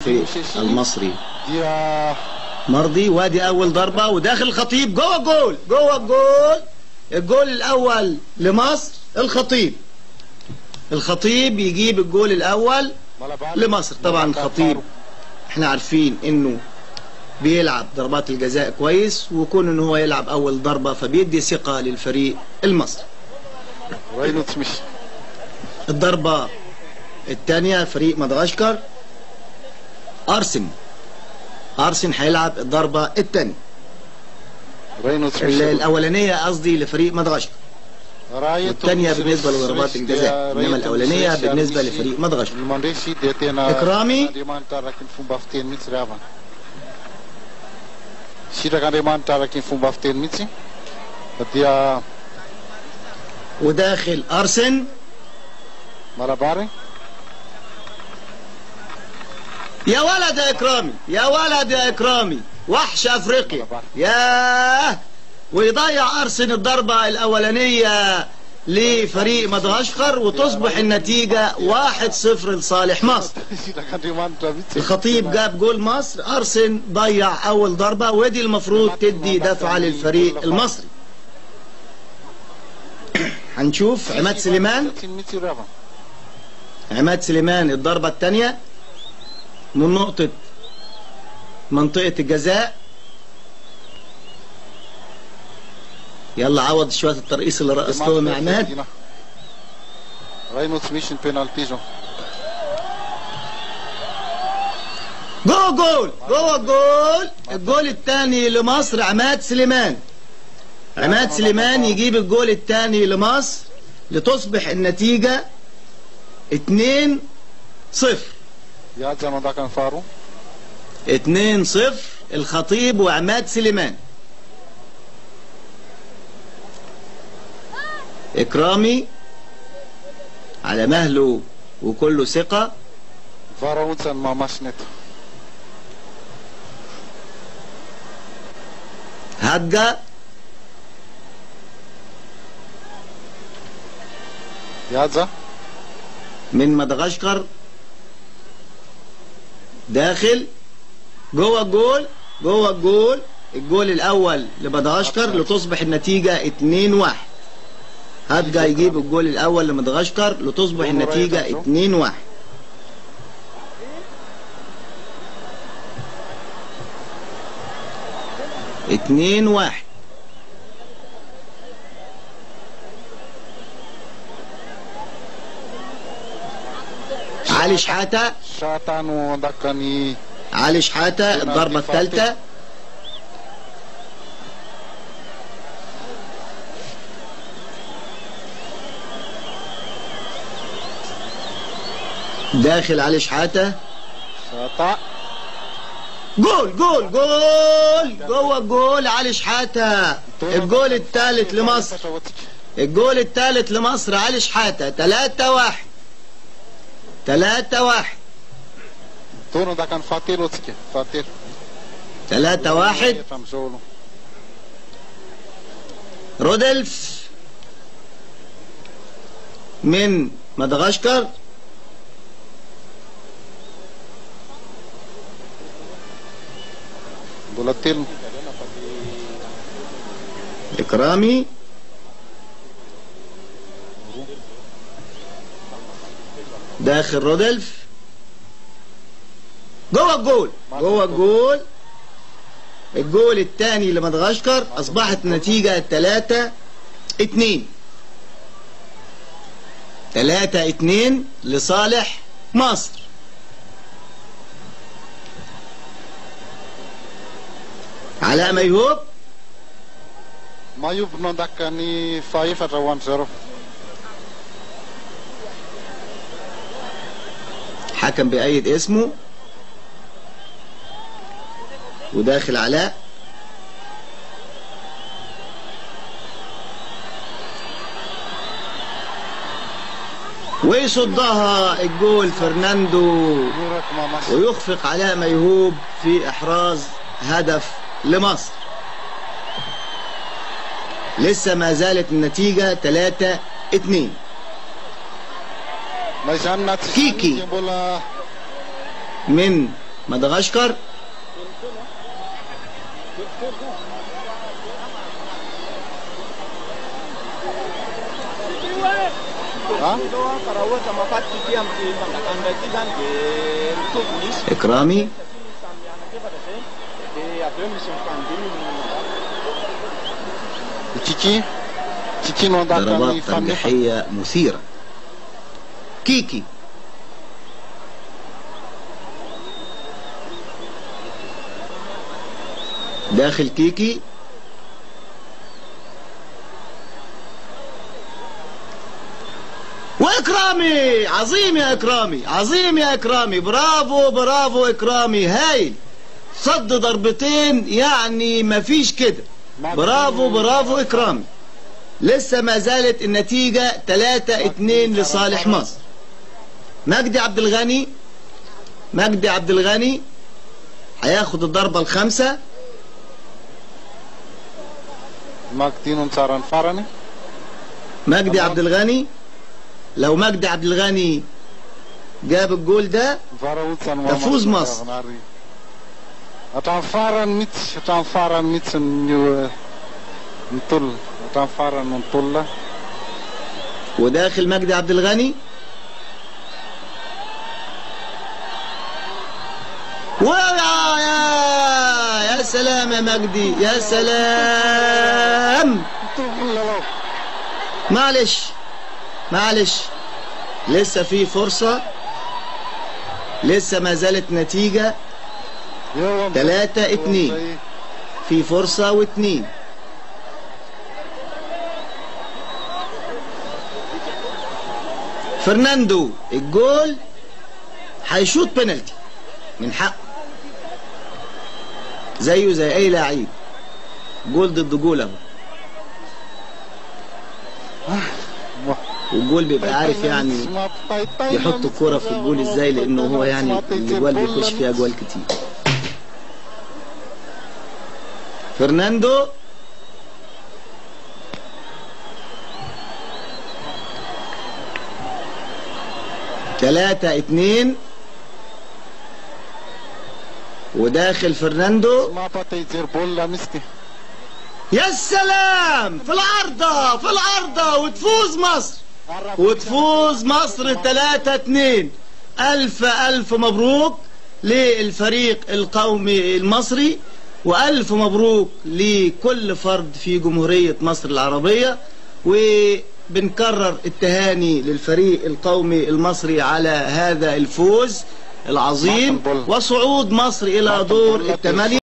في المصري dia مرضي وادي اول ضربه وداخل الخطيب جوه الجول جوه الجول الجول الاول لمصر الخطيب الخطيب يجيب الجول الاول Malabar لمصر طبعا الخطيب احنا عارفين انه بيلعب ضربات الجزاء كويس وكون ان هو يلعب اول ضربه فبيدي ثقه للفريق المصري Reynolds مش الضربه الثانيه فريق مدغشقر ارسن ارسن هيلعب الضربه الثانيه Reynolds مش الاولانيه قصدي لفريق مدغشقر والثانيه بالنسبه لضربات الجزاء انما الاولانيه بالنسبه لفريق مدغشقر Mandesi dia tena إكرامي. Andriamanitra araky ny fomba fiteny mihitsy ry havana sitraka Andriamanitra araky ny fomba fiteny mihitsy da dia وداخل ارسن Marabary يا ولد يا اكرامي يا ولد يا اكرامي وحش افريقيا ياه ويضيع ارسن الضربه الاولانيه لفريق مدغشقر وتصبح النتيجه 1-0 لصالح مصر sitraka Andriamanitra mihitsy الخطيب جاب جول مصر ارسن ضيع اول ضربه ودي المفروض تدي دفعه للفريق المصري هنشوف عماد سليمان Tiny mihitsy ry havana عماد سليمان الضربة الثانية من نقطة منطقة الجزاء يلا عوض شوية الترقيص اللي رقصتهم يا عماد Reynolds misy ny penalty zao جوه جول جوه جول الجول الثاني لمصر عماد سليمان عماد سليمان يجيب الجول الثاني لمصر لتصبح النتيجة 2 0 Ihaja mandaka ny faharoa 2 0 الخطيب وعماد سليمان إكرامي على مهله وكله ثقة vara ontsany mahamasina eto هجة Ihaja من مدغشقر داخل جوه الجول جوه الجول الجول الأول لمدغشقر لتصبح النتيجة 2 1 هجة يجيب الجول الأول لمدغشقر لتصبح النتيجة 2 1 2 1 علي شحاتة Shata no andaka ny علي شحاتة الضربة الثالثة داخل علي شحاتة Shata جول جول جول جوه الجول علي شحاتة الجول الثالث لمصر الجول الثالث لمصر علي شحاتة 3 1 3 1 Tono andaka ny fahatelo atsika fahatelo 3 1 Hatram'izao aloha رودلف من مدغشقر mbola telo إكرامي داخل رودلف جوه الجول جوه الجول الجول الثاني لمدغشقر أصبحت النتيجة 3 2 3 2 لصالح مصر علاء ميهوب Maiobo no andaka ny fahaefatra ho an'ny zareo حكم بأيد اسمه وداخل علاء ويصدها الجول فرناندو Morak mahamasina ويخفق علاء ميهوب في إحراز هدف لمصر لسه ما زالت النتيجة 3 2 na izany na tsy Kiki. dia mbola من مدغشقر ها إكرامي تشيكي تشيكي نو ضربات داكاني فامي ترجيحية مثيرة كيكي داخل كيكي واكرامي عظيم يا اكرامي عظيم يا اكرامي برافو برافو اكرامي هايل صد ضربتين يعني مفيش كده برافو برافو اكرامي لسه ما زالت النتيجة 3 2 لصالح مصر مجدي عبد الغني مجدي عبد الغني هياخد الضربة الخامسة ماكتينو نصارن فارني مجدي عبد الغني لو مجدي عبد الغني جاب الجول ده فاروتسان تفوز مصر. اتان فارن ميتس اتان فارن ميتس نيو نطل اتان فارن نطل وداخل مجدي عبد الغني ويا يا يا سلام يا مجدي يا سلام معلش معلش لسه في فرصة لسه ما زالت نتيجة تلاتة اتنين. في فرصة واتنين فرناندو الجول هيشوط بنالتي من حقه زيه زي اي لعيب جول ضد جول اهو والجول بيبقى عارف يعني يحط الكرة في الجول ازاي لانه هو يعني الجوال بيخش فيها جوال كتير فرناندو ثلاثة اتنين وداخل فرناندو ما باتي يصير بولا مسكي يا سلام في العارضة في العارضة وتفوز مصر وتفوز مصر 3 2 ألف ألف مبروك للفريق القومي المصري وألف مبروك لكل فرد في جمهورية مصر العربية وبنكرر التهاني للفريق القومي المصري على هذا الفوز العظيم وصعود مصر إلى دور الثمانية